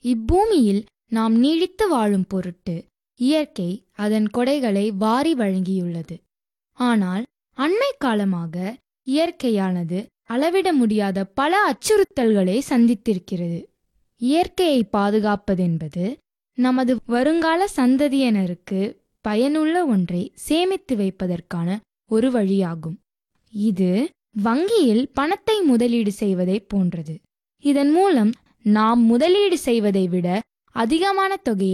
இப்பூமியில் நாம் நீடித்து வாழும் பொருட்டு இயற்கை அதன் கொடைகளை வாரி வழங்கியுள்ளது ஆனால் அண்மை காலமாக இயற்கையானது அளவிட முடியாத பல அச்சுறுத்தல்களை சந்தித்திருக்கிறது இயற்கையை பாதுகாப்பதென்பது நமது வருங்கால சந்ததியினருக்கு பயனுள்ள ஒன்றை சேமித்து வைப்பதற்கான ஒரு வழியாகும் இது வங்கியில் பணத்தை முதலீடு செய்வதை போன்றது இதன் மூலம் நாம் முதலீடு செய்வதை விட அதிகமான தொகையை